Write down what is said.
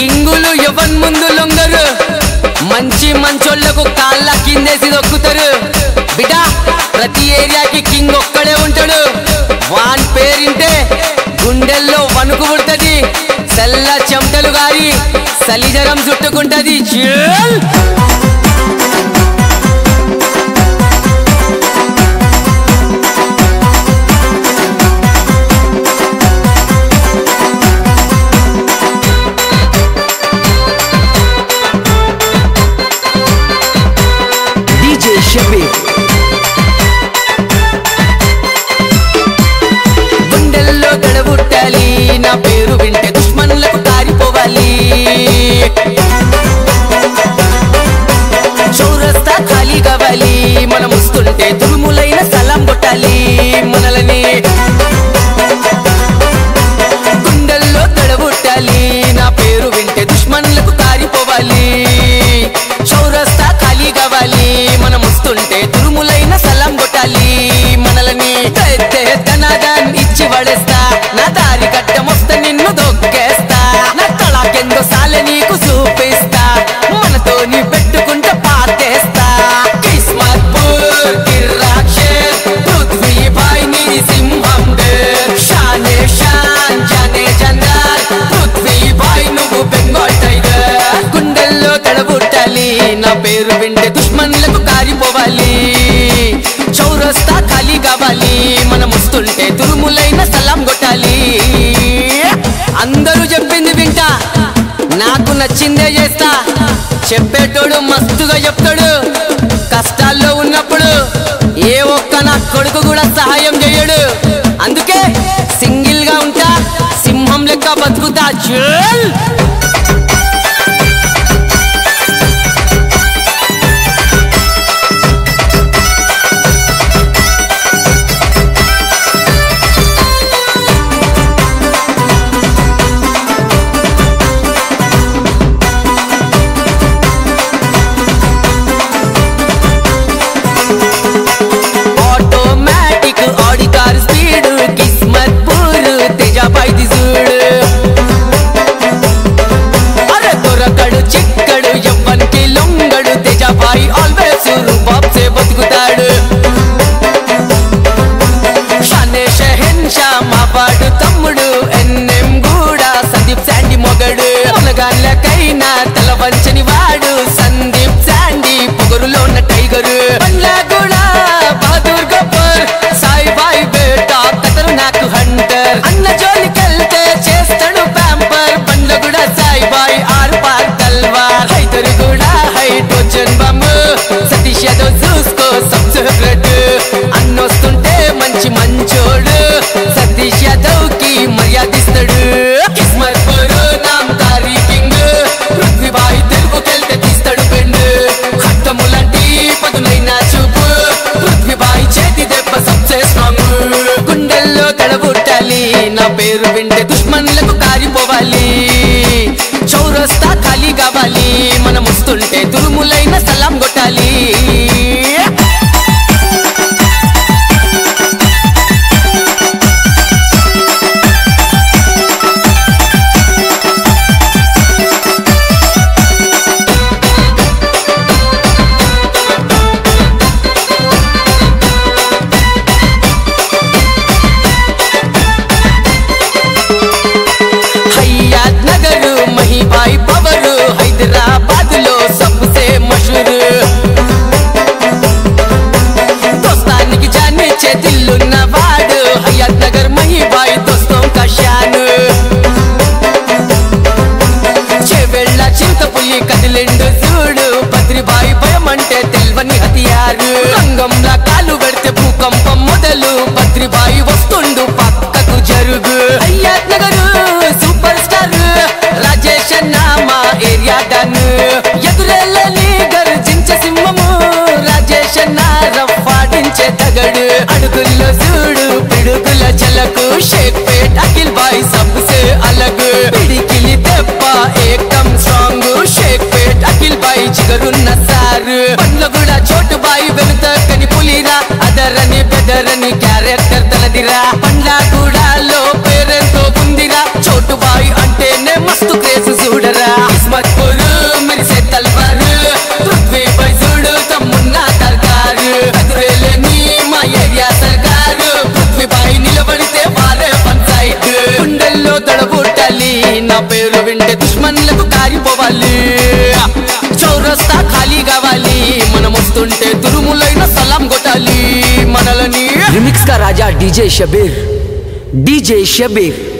కింగులు ఎవన్ ముందు లొంగరు మంచి మంచోళ్లకు కాళ్ళ కిందేసి దొక్కుతారు బిడా ప్రతి ఏరియాకి కింగ్ ఒక్కడే ఉంటాడు వాన్ పేరింటే గుండెల్లో వణుకు పుడుతుంది చల్ల చెమటలు గారి సలిజరం చుట్టుకుంటది జిల్. DJ Shabir. గుండెల్లో గడబుట్టాలి నా పేరు వింటే దుష్మన్లకు కారిపోవాలి చౌరస్తా ఖాళీ కావాలి మనం వస్తుంటే తురుములైన సలాం కొట్టాలి మనలని గుండెల్లో గడబుట్టాలి నా పేరు వింటే దుష్మన్లకు కారిపోవాలి చౌరస్తా ఖాళీ కావాలి మనం వస్తుంటే తురుములైన సలాం కొట్టాలి మనలని తెత్తే ధనాదాన్ ఇచ్చి పడేస్తా నా దారి కట్టమొస్తే నిన్ను దొక్కేస్తా నా కళాకెందో సాలె నీకు చూపిస్తా మనతోని పెట్టుకుంటే పాతేస్తా కిస్మత్ పూర్ కిర్రాక్షర్ పృథ్వీ భాయ్ నీ సింహం డేర్ షానే షాన్ జానే జందార్ పృథ్వీ భాయ్ నువ్వు బెంగాల్ టైగర్ గుండెల్లో తడబుట్టాలి నా పేరు వింటే దుష్మన్లకు కారిపోవాలి చౌరస్తా ఖాళీ కావాలి మనం వస్తుంటే తురుములైన సలాం కొట్టాలి అందరూ చెప్పింది వింటా నాకు నచ్చిందే చేస్తా చెప్పేటోడు మస్తుగా చెప్తాడు కష్టాల్లో ఉన్నప్పుడు ఏ ఒక్క నా కొడుకు కూడా సహాయం చేయడు అందుకే సింగిల్ గా ఉంటా సింహం లెక్క బతుకుతా చూల్ ఆటోమేటిక్ ఆడి కార్ స్పీడ్ కిస్మత్ పూర్ తేజాబాయ్ ది చూడు అరే దొరకడు చిక్కడు ఎవ్వనికి లొంగడు తేజాబాయ్ ఆల్వేస్ రూబాబ్ సే బతుకుతాడు షానే షెహన్ షా మా వాడు తమ్ముడు ఎన్ఎం కూడా సందీప్ శాండీ మొగడు మొలగాళ్ళకైనా తల వంచని వాడు సందీప్ శాండీ పొగరులో ఉన్న టైగరు బండ్లా కూడా బహదూర్ గబ్బర్ సాయి బాయ్ బేటా కతరు నాకు హంటర్ అన్న జోలికెళ్తే చేస్తాడు ప్యాంపర్ బండ్ల కూడా సాయి బాయ్ ఆర్ పార్ తల్వార్ హైదర్ కూడా హైడ్రోజన్ బమ్ సతీష్ యాదవ్ చూసుకో సబ్సే బ్లడ్ అన్నొస్తుంటే మంచి మంచోడు సతీష్ యాదవ్ కి మర్యాదిస్తాడు కిస్మత్ పరు నామ్ తారీ కింగ్ పృథ్వీబాయి తెలుగుకెళ్తే తీస్తాడు బెండ్ ఖడ్గములాంటి పదునైన చూపు పృథ్వీబాయి చేతి దెబ్బ సబ్సే స్ట్రాంగ్ గుండెల్లో తడబుట్టాలి నా పేరు వింటే దుష్మన్లకు కారిపోవాలి చౌరస్తా ఖాళీ కావాలి మనం వస్తుంటే తురుములైన సలాం కొట్టాలి హయ్యాద్ నగర్ మహిబాయి పవర్ హైదరాబాద్ లో సబ్సే మషూర్ దోస్తానికి జానే చేతిల్లున్న వాడు హయాత్ నగర్ మహిబాయి దోస్తం కషాన్ చెవెళ్ళ చింతపుల్లి కదిలిండు చూడు బద్రిబాయి భయం అంటే తెల్వని హతియారు రంగంలా కాలు పెడితే భూకంపం మొదలు బద్రిబాయి వస్తుండు పక్కకు జరుగు హయాత్ నగర్ సూపర్ స్టార్ రాజేష్ అన్న మా ఏరియా డన్ ఎదురెళ్ళని గర్జించే సింహము రాజేష్ అన్న రఫాడించే తగడు అడుగుల్లో చూడు పిడుగుల జలకు షేక్ పేట్ అఖిల్ బాయ్ సబ్సే అలగ్ పిడికిలి దెబ్బ ఏకం స్ట్రాంగ్ షేక్ పేట్ అఖిల్ బాయ్ చిగరున్న సారు పండ్ల కూడా చోటు బాయి వెనుత కని పులిరా అదరని బెదరని క్యారెక్టర్ తలదిరా పండ్ల కూడా లో పేరెంతో ఉందిరా పడాలి నా పేరు వింటే దుష్మన్లకు కారిపోవాలి చౌరస్తా ఖాళీ కావాలి మనం వస్తుంటే తురుములైన సలాం కొట్టాలి మనలని रिमिक्स का राजा डीजे शबीर डीजे शबीर